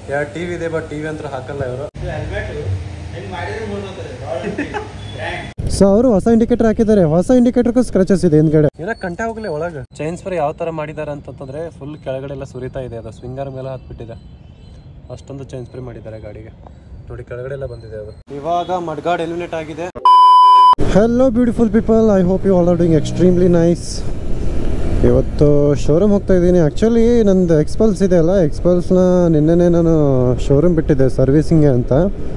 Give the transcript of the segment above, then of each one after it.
ಯಾ T V ಇದೆ but T V ಅಂತ ಹಾಕಲ್ಲ ಇವರು ಸೊ ಅವರು ಹೊಸ ಇಂಡಿಕೇಟರ್ ಹಾಕಿದ್ದಾರೆ ಹೊಸ ಇಂಡಿಕೇಟರ್ಗೂ ಸ್ಕ್ರಾಚಸ್ ಇದೆ ಹಿಂದ್ಗಡೆ ಏನೋ ಕಂಟ ಹೋಗ್ಲಿ ಒಳಗೆ ಚೈನ್ ಸ್ಪ್ರೇ ಯಾವ ತರ ಮಾಡಿದ್ದಾರೆ ಅಂತಂದ್ರೆ ಫುಲ್ ಕೆಳಗಡೆ ಎಲ್ಲ ಸುರಿತಾ ಇದೆ ಅದು ಸ್ವಿಂಗರ್ ಮೇಲೆ ಹತ್ಬಿಟ್ಟಿದೆ ಅಷ್ಟೊಂದು ಚೈನ್ ಸ್ಪ್ರೇ ಮಾಡಿದ್ದಾರೆ ಗಾಡಿಗೆ ನೋಡಿ ಕೆಳಗಡೆ ಎಲ್ಲ ಬಂದಿದೆ ಅದು ಇವಾಗ ಮಡ್ಗಾಡ್ ಎಲಿಮಿನೇಟ್ ಆಗಿದೆ hello beautiful people I hope you all are doing extremely nice ಇವತ್ತು ಶೋರೂಮ್ ಹೋಗ್ತಾ ಇದ್ದೀನಿ ಆ್ಯಕ್ಚುಲಿ ನಂದು ಎಕ್ಸ್ಪಲ್ಸ್ ಇದೆ ಅಲ್ಲ ಎಕ್ಸ್ಪಲ್ಸ್ನ ನಿನ್ನೆನೇ ನಾನು ಶೋರೂಮ್ ಬಿಟ್ಟಿದ್ದೆ ಸರ್ವಿಸಿಂಗ್ಗೆ ಅಂತ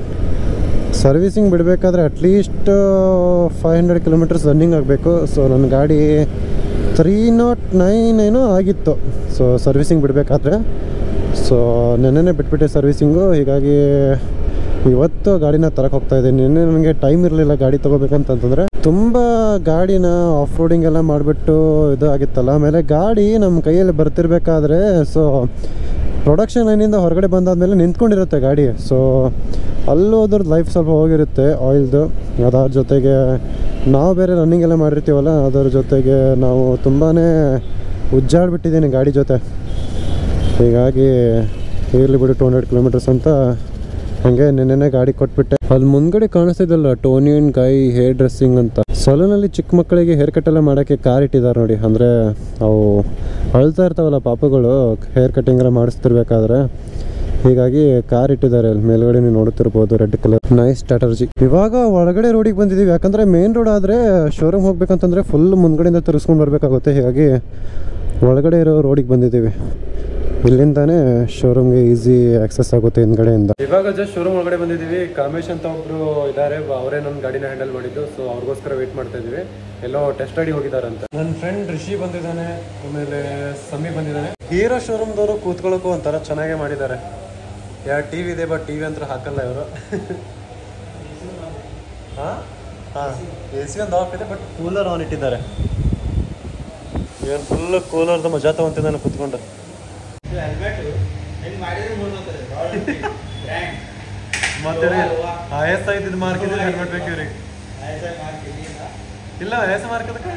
ಸರ್ವಿಸಿಂಗ್ ಬಿಡಬೇಕಾದ್ರೆ at least five hundred kilometres running ಆಗಬೇಕು ಸೊ ನನ್ನ ಗಾಡಿ ತ್ರೀ ನಾಟ್ ನೈನ್ ಏನೋ ಆಗಿತ್ತು ಸೊ ಸರ್ವಿಸಿಂಗ್ ಬಿಡಬೇಕಾದ್ರೆ ಸೊ ನೆನ್ನೆನೇ ಬಿಟ್ಬಿಟ್ಟೆ ಸರ್ವಿಸಿಂಗು ಹೀಗಾಗಿ ಇವತ್ತು ಗಾಡಿನ ತರಕ್ಕೆ ಹೋಗ್ತಾ ಇದ್ದೀನಿ ನಿನ್ನೆ ನನಗೆ ಟೈಮ್ ಇರಲಿಲ್ಲ ಗಾಡಿ ತೊಗೋಬೇಕಂತಂದರೆ ತುಂಬ ಗಾಡಿನ ಆಫ್ ರೋಡಿಂಗ್ ಎಲ್ಲ ಮಾಡಿಬಿಟ್ಟು ಇದು ಆಗಿತ್ತಲ್ಲ ಆಮೇಲೆ ಗಾಡಿ ನಮ್ಮ ಕೈಯಲ್ಲಿ ಬರ್ತಿರ್ಬೇಕಾದ್ರೆ ಸೊ ಪ್ರೊಡಕ್ಷನ್ ಲೈನಿಂದ ಹೊರಗಡೆ ಬಂದಾದ್ಮೇಲೆ ನಿಂತ್ಕೊಂಡಿರುತ್ತೆ ಗಾಡಿ ಸೊ ಅಲ್ಲೂ ಅದ್ರದ್ದು ಲೈಫ್ ಸ್ವಲ್ಪ ಹೋಗಿರುತ್ತೆ ಆಯಿಲ್ದು ಅದಾದ ಜೊತೆಗೆ ನಾವು ಬೇರೆ ರನ್ನಿಂಗ್ ಎಲ್ಲ ಮಾಡಿರ್ತೀವಲ್ಲ ಅದರ ಜೊತೆಗೆ ನಾವು ತುಂಬಾ ಉಜ್ಜಾಡ್ಬಿಟ್ಟಿದ್ದೀನಿ ಗಾಡಿ ಜೊತೆ ಹೀಗಾಗಿ ಇರಲಿ ಬಿಡು ಟೂ ಹಂಡ್ರೆಡ್ ಕಿಲೋಮೀಟರ್ಸ್ ಅಂತ ಹಾಗೆ ನೆನ್ನೆನೆ ಗಾಡಿ ಕೊಟ್ಬಿಟ್ಟೆ ಅಲ್ಲಿ ಮುಂದ್ಗಡೆ ಕಾಣಿಸ್ತಿದ್ದಲ್ಲ Toni and Guy hair dressing ಅಂತ ಸಲೂನಲ್ಲಿ ಚಿಕ್ಕ ಮಕ್ಕಳಿಗೆ ಹೇರ್ ಕಟ್ ಎಲ್ಲ ಮಾಡೋಕ್ಕೆ ಕಾರ್ ಇಟ್ಟಿದ್ದಾರೆ ನೋಡಿ ಅಂದರೆ ಅವು ಅಳ್ತಾ ಇರ್ತಾವಲ್ಲ ಪಾಪಗಳು ಹೇರ್ ಕಟಿಂಗ್ ಎಲ್ಲ ಮಾಡಿಸ್ತಿರ್ಬೇಕಾದ್ರೆ ಹೀಗಾಗಿ ಕಾರ್ ಇಟ್ಟಿದ್ದಾರೆ ಅಲ್ಲಿ ಮೇಲ್ಗಡೆ ನೀವು ನೋಡುತ್ತಿರ್ಬೋದು ರೆಡ್ ಕಲರ್ ನೈಸ್ ಸ್ಟ್ರಾಟರ್ಜಿ ಇವಾಗ ಒಳಗಡೆ ರೋಡಿಗೆ ಬಂದಿದ್ದೀವಿ ಯಾಕಂದರೆ ಮೇನ್ ರೋಡ್ ಆದರೆ ಶೋರೂಮ್ ಹೋಗ್ಬೇಕಂತಂದರೆ ಫುಲ್ ಮುಂದ್ಗಡೆಯಿಂದ ತಿರ್ಸ್ಕೊಂಡು ಬರಬೇಕಾಗುತ್ತೆ ಹೀಗಾಗಿ ಒಳಗಡೆ ಇರೋ ರೋಡಿಗೆ ಬಂದಿದ್ದೀವಿ ಇಲ್ಲಿಂದಾನೇ ಶೋರೂಮ್ಗೆ ಈಸಿ ಆಕ್ಸೆಸ್ ಆಗುತ್ತೆ ಹಿಂದ್ಗಡೆಯಿಂದ ಇವಾಗ ಜಸ್ಟ್ ಶೋರೂಮ್ ಒಳಗಡೆ ಬಂದಿದ್ದೀವಿ ಕಾಮೇಶ್ ಅಂತ ಒಬ್ರು ಇದ್ದಾರೆ ಅವರೇ ನನ್ನ ಗಾಡಿನ ಹ್ಯಾಂಡಲ್ ಮಾಡಿದ್ದು ಸೊ ಅವ್ರಿಗೋಸ್ಕರ ವೇಟ್ ಮಾಡ್ತಾ ಇದೀವಿ ಎಲ್ಲೋ ಟೆಸ್ಟ್ ಅಡಿ ಹೋಗಿದ್ದಾರೆ ಅಂತ ನನ್ನ ಫ್ರೆಂಡ್ ರಿಷಿ ಬಂದಿದ್ದಾನೆ ಆಮೇಲೆ ಸಮಿ ಬಂದಿದ್ದಾನೆ ಹೀರೋ ಶೋರೂಮ್ದವರು ಕೂತ್ಕೊಳ್ಳೋಕ್ಕೂ ಒಂಥರ ಚೆನ್ನಾಗೇ ಮಾಡಿದ್ದಾರೆ ಯಾ ಟಿ ವಿ ಇದೆ ಬಟ್ ಟಿ ವಿ ಅಂತ ಹಾಕಲ್ಲ ಇವರು ಹಾಂ ಹಾಂ ಎ ಸಿ ಒಂದು ಆಫ್ ಇದೆ ಬಟ್ ಕೂಲರ್ ಆನ್ ಇಟ್ಟಿದ್ದಾರೆ ಇವನ್ ಫುಲ್ ಕೂಲರ್ದು ಮಜಾ ತಗೊಂತಿದ್ದಾನೆ ಕೂತ್ಕೊಂಡು ಮತ್ತೆ ಆಯಸ್ ಐದು ಮಾರ್ಕ್ ಇದ್ರೆ ಹೆಲ್ಮೆಟ್ ಬೇಕು ಇವ್ರಿಗೆ ಇಲ್ಲ ಆಯಸ್ ಮಾರ್ಕ್ ಅದಕ್ಕೆ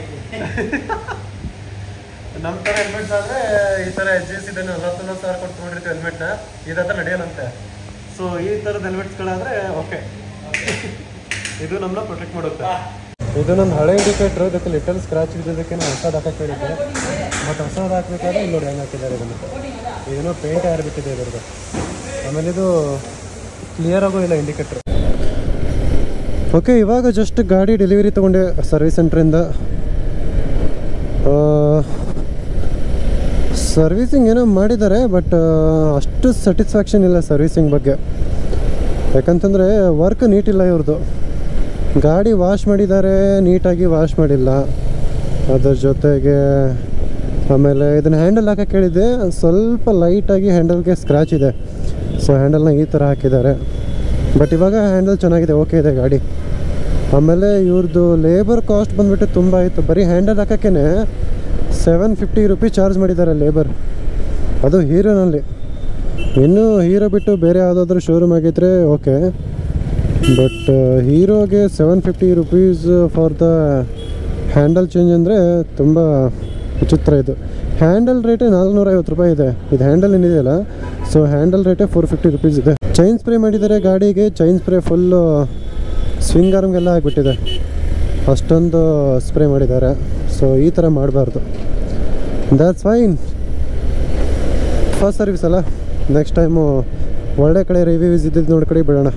ನಮ್ಮ ಥರ ಹೆಲ್ಮೆಟ್ಸ್ ಆದ್ರೆ ಈ ಥರ ಎಚ್ ಎಸ್ ಇದೆ ನಲವತ್ತು ನಲವತ್ತು ಸಾವಿರ ಕೊಟ್ಟು ತೊಗೊಂಡಿರ್ತೀವಿ ಹೆಲ್ಮೆಟ್ನ ಇದಾದ್ರೆ ನಡೆಯಲ್ಲಂತೆ ಸೊ ಈ ಥರದ ಹೆಲ್ಮೆಟ್ಸ್ಗಳಾದ್ರೆ ಓಕೆ ಇದು ನಮ್ಮನ್ನ ಪ್ರೊಟೆಕ್ಟ್ ಮಾಡುತ್ತೆ ಇದು ನನ್ನ ಹಳೆ ಇಂಡಿಕೇಟ್ರ್ ಇದಕ್ಕೆ ಲಿಟಲ್ ಸ್ಕ್ರಾಚ್ ಇದ್ದದಕ್ಕೆ ನಾನು ಹೊಸದು ಹಾಕಕ್ಕೆ ಹೇಳಿದ್ದೆ ಮತ್ತು ಹೊಸದು ಹಾಕ್ಬೇಕಾದ್ರೆ ಇಲ್ಲಿ ನೋಡಿ ಹೆಂಗೆ ಹಾಕಿದ್ದಾರೆ ಇದನ್ನು ಇದೇನೋ ಪೇಂಟ್ ಬಿಟ್ಟಿದೆ ಇದ್ರದ್ದು ಆಮೇಲೆ ಇದು ಕ್ಲಿಯರ್ ಆಗೋ ಇಲ್ಲ ಇಂಡಿಕೇಟ್ರ್ ಓಕೆ ಇವಾಗ ಜಸ್ಟ್ ಗಾಡಿ ಡೆಲಿವರಿ ತೊಗೊಂಡೆ ಸರ್ವಿಸ್ ಸೆಂಟ್ರಿಂದ ಸರ್ವಿಸಿಂಗ್ ಏನೋ ಮಾಡಿದ್ದಾರೆ ಬಟ್ ಅಷ್ಟು ಸ್ಯಾಟಿಸ್ಫ್ಯಾಕ್ಷನ್ ಇಲ್ಲ ಸರ್ವಿಸಿಂಗ್ ಬಗ್ಗೆ ಯಾಕಂತಂದರೆ ವರ್ಕ್ ನೀಟಿಲ್ಲ ಇವ್ರದ್ದು ಗಾಡಿ ವಾಶ್ ಮಾಡಿದ್ದಾರೆ ನೀಟಾಗಿ ವಾಶ್ ಮಾಡಿಲ್ಲ ಅದ್ರ ಜೊತೆಗೆ ಆಮೇಲೆ ಇದನ್ನು ಹ್ಯಾಂಡಲ್ ಹಾಕಕ್ಕೆ ಹೇಳಿದ್ದೆ ಸ್ವಲ್ಪ ಲೈಟಾಗಿ ಹ್ಯಾಂಡಲ್ಗೆ ಸ್ಕ್ರ್ಯಾಚ್ ಇದೆ ಸೊ ಹ್ಯಾಂಡಲ್ನ ಈ ಥರ ಹಾಕಿದ್ದಾರೆ ಬಟ್ ಇವಾಗ ಹ್ಯಾಂಡಲ್ ಚೆನ್ನಾಗಿದೆ ಓಕೆ ಇದೆ ಗಾಡಿ ಆಮೇಲೆ ಇವ್ರದ್ದು ಲೇಬರ್ ಕಾಸ್ಟ್ ಬಂದುಬಿಟ್ಟು ತುಂಬ ಆಯಿತು ಬರೀ ಹ್ಯಾಂಡಲ್ ಹಾಕೋಕ್ಕೆ ಸೆವೆನ್ ಫಿಫ್ಟಿ ರುಪೀಸ್ ಚಾರ್ಜ್ ಮಾಡಿದ್ದಾರೆ ಲೇಬರ್ ಅದು ಹೀರೋನಲ್ಲಿ ಇನ್ನೂ ಹೀರೋ ಬಿಟ್ಟು ಬೇರೆ ಯಾವುದಾದ್ರೂ ಶೋರೂಮ್ ಆಗಿದ್ದರೆ ಓಕೆ ಬಟ್ ಹೀರೋಗೆ seven fifty rupees for the handle change ಅಂದರೆ ತುಂಬ ವಿಚಿತ್ರ ಇದು ಹ್ಯಾಂಡಲ್ ರೇಟೇ ನಾಲ್ಕುನೂರೈವತ್ತು ರೂಪಾಯಿ ಇದೆ ಇದು ಹ್ಯಾಂಡಲ್ ಏನಿದೆಯಲ್ಲ ಸೊ ಹ್ಯಾಂಡಲ್ ರೇಟೇ ಫೋರ್ ಫಿಫ್ಟಿ ರುಪೀಸ್ ಇದೆ ಚೈನ್ ಸ್ಪ್ರೇ ಮಾಡಿದ್ದಾರೆ ಗಾಡಿಗೆ ಚೈನ್ ಸ್ಪ್ರೇ ಫುಲ್ಲು ಸ್ವಿಂಗ್ ಆರ್ಮ್ಗೆಲ್ಲ ಆಗಿಬಿಟ್ಟಿದೆ ಅಷ್ಟೊಂದು ಸ್ಪ್ರೇ ಮಾಡಿದ್ದಾರೆ ಸೊ ಈ ಥರ ಮಾಡಬಾರ್ದು ದ್ಯಾಟ್ಸ್ ಫೈನ್ ಫಸ್ಟ್ ಸರ್ವಿಸ್ ಅಲ್ಲ ನೆಕ್ಸ್ಟ್ ಟೈಮು ಒಳ್ಳೆ ಕಡೆ ರಿವ್ಯೂಸ್ ಇದ್ದಿದ್ದು ನೋಡಿ ಕಡೆ ಬಿಡೋಣ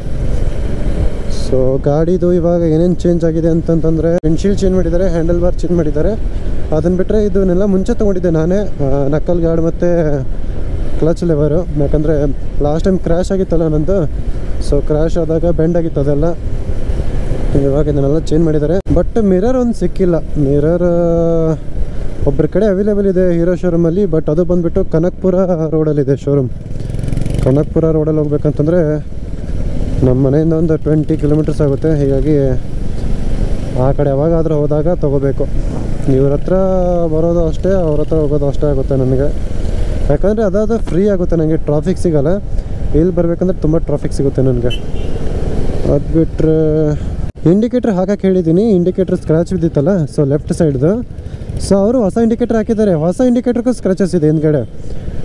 ಸೊ ಗಾಡಿದು ಇವಾಗ ಏನೇನು ಚೇಂಜ್ ಆಗಿದೆ ಅಂತಂತಂದರೆ ವಿಂಡ್ಶೀಲ್ಡ್ ಚೇಂಜ್ ಮಾಡಿದ್ದಾರೆ ಹ್ಯಾಂಡಲ್ ಬಾರ್ ಚೇಂಜ್ ಮಾಡಿದ್ದಾರೆ ಅದನ್ನು ಬಿಟ್ಟರೆ ಇದನ್ನೆಲ್ಲ ಮುಂಚೆ ತೊಗೊಂಡಿದ್ದೆ ನಾನೇ ನಕ್ಕಲ್ ಗಾರ್ಡ್ ಮತ್ತು ಕ್ಲಚ್ ಲೆವರು ಯಾಕಂದರೆ ಲಾಸ್ಟ್ ಟೈಮ್ ಕ್ರ್ಯಾಶ್ ಆಗಿತ್ತಲ್ಲ ನಂದು ಸೊ ಕ್ರ್ಯಾಶ್ ಆದಾಗ ಬೆಂಡ್ ಆಗಿತ್ತು ಅದೆಲ್ಲ ಇವಾಗ ಇದನ್ನೆಲ್ಲ ಚೇಂಜ್ ಮಾಡಿದ್ದಾರೆ ಬಟ್ ಮಿರರ್ ಒಂದು ಸಿಕ್ಕಿಲ್ಲ ಮಿರರ್ ಒಬ್ಬರ ಕಡೆ ಅವೈಲೇಬಲ್ ಇದೆ ಹೀರೋ ಶೋರೂಮಲ್ಲಿ ಬಟ್ ಅದು ಬಂದುಬಿಟ್ಟು ಕನಕ್ಪುರ ರೋಡಲ್ಲಿದೆ ಶೋರೂಮ್ ಕನಕ್ಪುರ ರೋಡಲ್ಲಿ ಹೋಗ್ಬೇಕಂತಂದರೆ ನಮ್ಮ ಮನೆಯಿಂದ ಒಂದು ಟ್ವೆಂಟಿ ಕಿಲೋಮೀಟರ್ಸ್ ಆಗುತ್ತೆ ಹೀಗಾಗಿ ಆ ಕಡೆ ಯಾವಾಗಾದರೂ ಹೋದಾಗ ತೊಗೋಬೇಕು ಇವ್ರ ಹತ್ರ ಬರೋದು ಅಷ್ಟೇ ಅವ್ರ ಹತ್ರ ಹೋಗೋದು ಅಷ್ಟೇ ಆಗುತ್ತೆ ನನಗೆ ಯಾಕಂದರೆ ಅದಾದ ಫ್ರೀ ಆಗುತ್ತೆ ನನಗೆ ಟ್ರಾಫಿಕ್ ಸಿಗಲ್ಲ ಇಲ್ಲಿ ಬರಬೇಕಂದ್ರೆ ತುಂಬ ಟ್ರಾಫಿಕ್ ಸಿಗುತ್ತೆ ನನಗೆ ಅದು ಬಿಟ್ಟರೆ ಇಂಡಿಕೇಟ್ರ್ ಹಾಕಕ್ಕೆ ಹೇಳಿದ್ದೀನಿ ಇಂಡಿಕೇಟ್ರ್ ಸ್ಕ್ರ್ಯಾಚ್ ಬಿದ್ದಿತ್ತಲ್ಲ ಸೊ ಲೆಫ್ಟ್ ಸೈಡ್ದು ಸೊ ಅವರು ಹೊಸ ಇಂಡಿಕೇಟ್ರ್ ಹಾಕಿದ್ದಾರೆ ಹೊಸ ಇಂಡಿಕೇಟ್ರ್ಗೂ ಸ್ಕ್ರ್ಯಾಚಸ್ ಇದೆ ಹಿಂದ್ಗಡೆ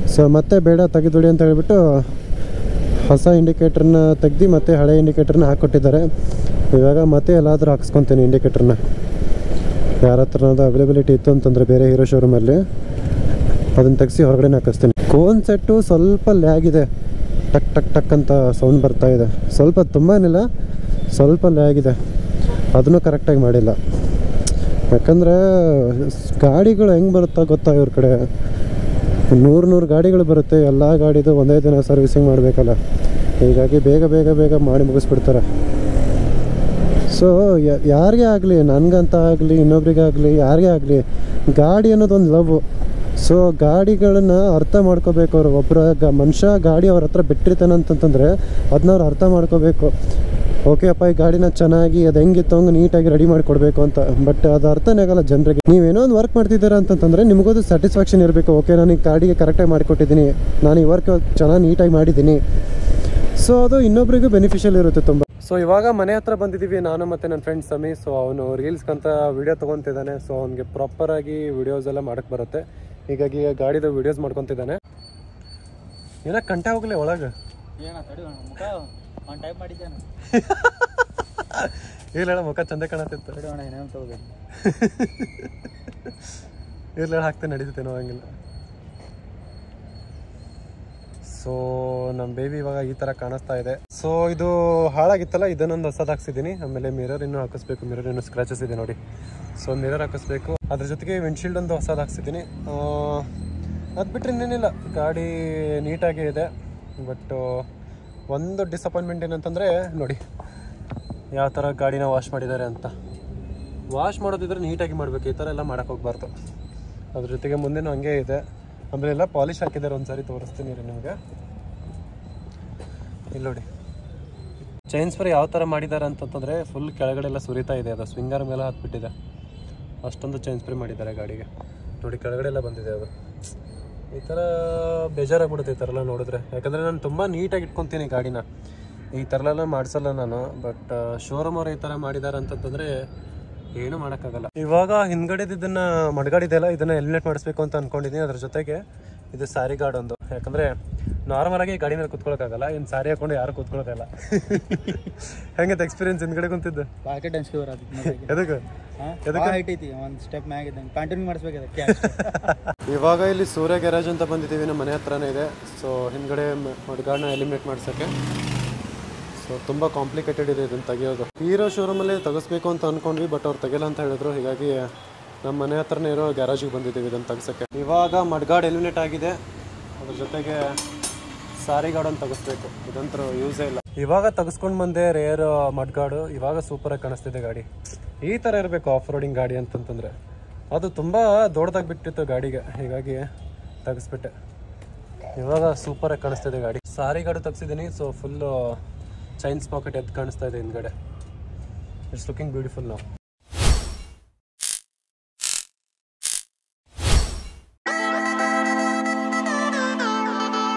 ಸೊ ಮತ್ತೆ ಬೇಡ ತೆಗೆದುಡಿ ಅಂತ ಹೇಳ್ಬಿಟ್ಟು ಹೊಸ ಇಂಡಿಕೇಟ್ರನ್ನ ತೆಗ್ದು ಮತ್ತೆ ಹಳೆ ಇಂಡಿಕೇಟ್ರನ್ನ ಹಾಕ್ಕೊಟ್ಟಿದ್ದಾರೆ ಇವಾಗ ಮತ್ತೆ ಎಲ್ಲಾದರೂ ಹಾಕ್ಸ್ಕೊತೀನಿ ಇಂಡಿಕೇಟ್ರನ್ನ ಯಾರ ಹತ್ರನಾದ್ರು ಅವೈಲೇಬಿಲಿಟಿ ಇತ್ತು ಅಂತಂದರೆ ಬೇರೆ ಹೀರೋ ಶೋರೂಮಲ್ಲಿ ಅದನ್ನು ತೆಗೆಸಿ ಹೊರಗಡೆ ಹಾಕಿಸ್ತೀನಿ ಕೋನ್ ಸೆಟ್ಟು ಸ್ವಲ್ಪ ಲ್ಯಾಗ್ ಇದೆ ಟಕ್ ಟಕ್ ಟಕ್ ಅಂತ ಸೌಂಡ್ ಬರ್ತಾ ಇದೆ ಸ್ವಲ್ಪ ತುಂಬಾ ಏನಿಲ್ಲ ಸ್ವಲ್ಪ ಲ್ಯಾಗ್ ಇದೆ ಅದನ್ನು ಕರೆಕ್ಟಾಗಿ ಮಾಡಿಲ್ಲ ಯಾಕಂದರೆ ಗಾಡಿಗಳು ಹೆಂಗೆ ಬರುತ್ತಾ ಗೊತ್ತಾ ಇವ್ರ ಕಡೆ ನೂರು ನೂರು ಗಾಡಿಗಳು ಬರುತ್ತೆ ಎಲ್ಲ ಗಾಡಿದು ಒಂದೇ ದಿನ ಸರ್ವಿಸಿಂಗ್ ಮಾಡಬೇಕಲ್ಲ ಹೀಗಾಗಿ ಬೇಗ ಬೇಗ ಬೇಗ ಮಾಡಿ ಮುಗಿಸ್ಬಿಡ್ತಾರೆ ಸೊ ಯಾರಿಗೇ ಆಗಲಿ ನನಗಂತ ಆಗಲಿ ಇನ್ನೊಬ್ರಿಗಾಗಲಿ ಯಾರಿಗೇ ಆಗಲಿ ಗಾಡಿ ಅನ್ನೋದೊಂದು ಲವ್ ಸೊ ಗಾಡಿಗಳನ್ನ ಅರ್ಥ ಮಾಡ್ಕೋಬೇಕು ಅವರು ಒಬ್ಬರ ಗ ಮನುಷ್ಯ ಗಾಡಿ ಅವ್ರ ಹತ್ರ ಬಿಟ್ಟಿರ್ತಾನೆ ಅಂತಂತಂದರೆ ಅದನ್ನ ಅವ್ರು ಅರ್ಥ ಮಾಡ್ಕೋಬೇಕು ಓಕೆ ಅಪ್ಪ ಈ ಗಾಡಿನ ಚೆನ್ನಾಗಿ ಅದು ಹೆಂಗಿತ್ತು ಹಂಗೆ ನೀಟಾಗಿ ರೆಡಿ ಮಾಡಿ ಕೊಡಬೇಕು ಅಂತ ಬಟ್ ಅದು ಅರ್ಥನೇ ಆಗಲ್ಲ ಜನರಿಗೆ ನೀವೇನೋ ಒಂದು ವರ್ಕ್ ಮಾಡ್ತಿದ್ದೀರಾ ಅಂತಂತಂದರೆ ನಿಮಗೋದು ಸ್ಯಾಟಿಸ್ಫ್ಯಾಕ್ಷನ್ ಇರಬೇಕು ಓಕೆ ನಾನು ಈ ಗಾಡಿಗೆ ಕರೆಕ್ಟಾಗಿ ಮಾಡಿಕೊಟ್ಟಿದ್ದೀನಿ ನಾನು ಈ ವರ್ಕ್ ಚೆನ್ನಾಗಿ ನೀಟಾಗಿ ಮಾಡಿದ್ದೀನಿ ಸೊ ಅದು ಇನ್ನೊಬ್ರಿಗೂ ಬೆನಿಫಿಷಿಯಲ್ ಇರುತ್ತೆ ತುಂಬ ಸೊ ಇವಾಗ ಮನೆ ಹತ್ರ ಬಂದಿದ್ದೀವಿ ನಾನು ಮತ್ತು ನನ್ನ ಫ್ರೆಂಡ್ ಸಮಿ ಸೊ ಅವನು ರೀಲ್ಸ್ಗಂತ ವಿಡಿಯೋ ತೊಗೊತಿದ್ದಾನೆ ಸೊ ಅವನಿಗೆ ಪ್ರಾಪರಾಗಿ ವಿಡಿಯೋಸ್ ಎಲ್ಲ ಮಾಡಕ್ಕೆ ಬರುತ್ತೆ ಹೀಗಾಗಿ ಗಾಡಿದು ವಿಡಿಯೋಸ್ ಮಾಡ್ಕೊತಿದ್ದಾನೆ ಏನೋ ಕಂಟ ಹೋಗ್ಲಿ ಒಳಗೆ ಏನ ತಡಿ ಅಣ್ಣ, ಮುಖ ಒಂದು ಟೈಪ್ ಮಾಡಿದ್ದೇನೆ ಇಲ್ಲ ಹೇಳ ಮುಖ ಚಂದ ಕಾಣತ್ತಿತ್ತು ತಡಿ ಅಣ್ಣ ಏನೇನು ತಗೋಬೇಕು ಇರ್ಲ ಹಾಕ್ತೆ ನಡೀತೇನೋ ಹಂಗಿಲ್ಲ ಸೊ ನಮ್ಮ ಬೇಬಿ ಇವಾಗ ಈ ಥರ ಕಾಣಿಸ್ತಾ ಇದೆ ಸೊ ಇದು ಹಾಳಾಗಿತ್ತಲ್ಲ ಇದನ್ನೊಂದು ಹೊಸದು ಹಾಕ್ಸಿದ್ದೀನಿ ಆಮೇಲೆ ಮಿರರ್ ಇನ್ನೂ ಹಾಕಿಸ್ಬೇಕು ಮಿರರ್ ಇನ್ನೂ ಸ್ಕ್ರಾಚಸ್ ಇದೆ ನೋಡಿ ಸೊ ಮಿರರ್ ಹಾಕಿಸ್ಬೇಕು ಅದ್ರ ಜೊತೆಗೆ ವಿಂಡ್ಶೀಲ್ಡ್ ಒಂದು ಹೊಸದು ಹಾಕ್ಸಿದ್ದೀನಿ ಅದು ಬಿಟ್ಟರೆ ಇನ್ನೇನಿಲ್ಲ ಗಾಡಿ ನೀಟಾಗೇ ಇದೆ ಬಟ್ ಒಂದು ಡಿಸಪಾಯಿಂಟ್ಮೆಂಟ್ ಏನಂತಂದರೆ ನೋಡಿ ಯಾವ ಥರ ಗಾಡಿನ ವಾಶ್ ಮಾಡಿದ್ದಾರೆ ಅಂತ ವಾಶ್ ಮಾಡೋದಿದ್ರೆ ನೀಟಾಗಿ ಮಾಡಬೇಕು ಈ ಥರ ಎಲ್ಲ ಮಾಡೋಕೆ ಹೋಗ್ಬಾರ್ದು ಅದ್ರ ಜೊತೆಗೆ ಮುಂದೆನೂ ಹಂಗೆ ಇದೆ ಆಮೇಲೆ ಎಲ್ಲ ಪಾಲಿಶ್ ಹಾಕಿದ್ದಾರೆ ಒಂದು ಸಾರಿ ತೋರಿಸ್ತೀನಿ ರೀ ನಿಮಗೆ ಇಲ್ಲಿ ನೋಡಿ ಚೈನ್ ಸ್ಪರ್ ಯಾವ ಥರ ಮಾಡಿದ್ದಾರೆ ಅಂತಂತಂದರೆ ಫುಲ್ ಕೆಳಗಡೆ ಎಲ್ಲ ಸುರಿತಾ ಇದೆ ಅದು ಸ್ವಿಂಗರ್ ಮೇಲೆ ಹತ್ಬಿಟ್ಟಿದೆ ಅಷ್ಟೊಂದು ಚೈನ್ ಸ್ಪ್ರೇ ಮಾಡಿದ್ದಾರೆ ಗಾಡಿಗೆ ನೋಡಿ ಕೆಳಗಡೆ ಎಲ್ಲ ಬಂದಿದೆ ಅದು ಈ ಥರ ಬೇಜಾರಾಗ್ಬಿಡುತ್ತೆ ಈ ಥರ ಎಲ್ಲ ನೋಡಿದ್ರೆ ಯಾಕಂದರೆ ನಾನು ತುಂಬ ನೀಟಾಗಿ ಇಟ್ಕೊತೀನಿ ಗಾಡಿನ ಈ ಥರ ಎಲ್ಲ ಮಾಡಿಸಲ್ಲ ನಾನು ಬಟ್ ಶೋರೂಮ್ ಅವ್ರು ಈ ಥರ ಮಾಡಿದ್ದಾರೆ ಅಂತಂತಂದರೆ ಏನು ಮಾಡೋಕ್ಕಾಗಲ್ಲ ಇವಾಗ ಹಿಂದ್ಗಡೆದು ಇದನ್ನ ಮಡ್ಗಾಡಿದೆಲ್ಲ ಇದನ್ನ ಎಲಿಮಿನೇಟ್ ಮಾಡಿಸ್ಬೇಕು ಅಂತ ಅನ್ಕೊಂಡಿದ್ದೀನಿ ಅದ್ರ ಜೊತೆಗೆ ಇದು ಸಾರಿ ಗಾರ್ಡ್ ಒಂದು ಯಾಕಂದ್ರೆ ನಾರ್ಮಲ್ ಆಗಿ ಗಾಡಿ ಮೇಲೆ ಕುತ್ಕೊಳಕ್ಕಾಗಲ್ಲ ಇನ್ನು ಸಾರಿ ಹಾಕೊಂಡು ಯಾರು ಕುತ್ಕೊಳಕಲ್ಲ ಹೆಂಗೈತೆ ಎಕ್ಸ್ಪೀರಿಯನ್ಸ್ ಹಿಂದ್ಗಡೆ ಕುಂತಿದ್ದು ಪಾಕೆಟ್ ಅನ್ಸ್ಕೊಬಾರ ಅದಕ್ಕೆ ಎದಕ್ಕೆ ಹಾಂ ಹೈಟ್ ಐತಿ ಒಂದು ಸ್ಟೆಪ್ ಮ್ಯಾಗ ಇದ್ದಂಗೆ ಕಂಟಿನ್ಯೂ ಮಾಡಿಸ್ಬೇಕು ಅದಕ್ಕೆ ಇವಾಗ ಇಲ್ಲಿ ಸೂರ್ಯ ಗ್ಯಾರೇಜ್ ಅಂತ ಬಂದಿದ್ದೀವಿ ನಮ್ಮ ಮನೆ ಹತ್ರನೇ ಇದೆ ಸೊ ಹಿಂದ್ಗಡೆ ಮಡ್ಗಾಡನ್ನ ಎಲಿಮಿನೇಟ್ ಮಾಡ್ಸೋಕ್ಕೆ ಸೊ ತುಂಬ ಕಾಂಪ್ಲಿಕೇಟೆಡ್ ಇದೆ ಇದನ್ನು ತೆಗಿಯೋದು ಹೀರೋ ಶೋರೂಮಲ್ಲಿ ತೆಗಿಸ್ಬೇಕು ಅಂತ ಅಂದ್ಕೊಂಡ್ವಿ ಬಟ್ ಅವ್ರು ತೆಗಿಲ್ಲ ಅಂತ ಹೇಳಿದ್ರು ಹೀಗಾಗಿ ನಮ್ಮ ಮನೆ ಹತ್ರನೇ ಇರೋ ಗ್ಯಾರೇಜಿಗೆ ಬಂದಿದ್ದೀವಿ ಇದನ್ನು ತೆಗ್ಸೋಕ್ಕೆ ಇವಾಗ ಮಡ್ಗಾಡ್ ಎಲಿಮಿನೇಟ್ ಆಗಿದೆ ಅದ್ರ ಜೊತೆಗೆ ಸಾರಿ ಗಾರ್ಡನ್ನು ತೆಗಿಸ್ಬೇಕು ಇದಂತರೂ ಯೂಸೇ ಇಲ್ಲ ಇವಾಗ ತೆಗೆಸ್ಕೊಂಡು ಬಂದೆ ರೇರ್ ಮಡ್ಗಾಡು ಇವಾಗ ಸೂಪರಾಗಿ ಕಾಣಿಸ್ತಿದೆ ಗಾಡಿ ಈ ಥರ ಇರಬೇಕು ಆಫ್ ರೋಡಿಂಗ್ ಗಾಡಿ ಅಂತಂತಂದರೆ ಅದು ತುಂಬ ದೊಡ್ಡದಾಗಿ ಬಿಟ್ಟಿತ್ತು ಗಾಡಿಗೆ ಹೀಗಾಗಿ ತೆಗೆಸ್ಬಿಟ್ಟೆ ಇವಾಗ ಸೂಪರಾಗಿ ಕಾಣಿಸ್ತಿದೆ ಗಾಡಿ ಸಾರಿ ಗಾಡಿ ತೆಗ್ಸಿದ್ದೀನಿ ಸೊ ಫುಲ್ಲು ಚೈನ್ಸ್ ಪಾಕೆಟ್ ಎದ್ದು ಕಾಣಿಸ್ತಾ ಇದೆ ಹಿಂದ್ಗಡೆ ಇಟ್ಸ್ ಲುಕಿಂಗ್ ಬ್ಯೂಟಿಫುಲ್ ನಾವು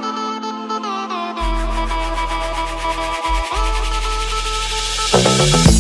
Thank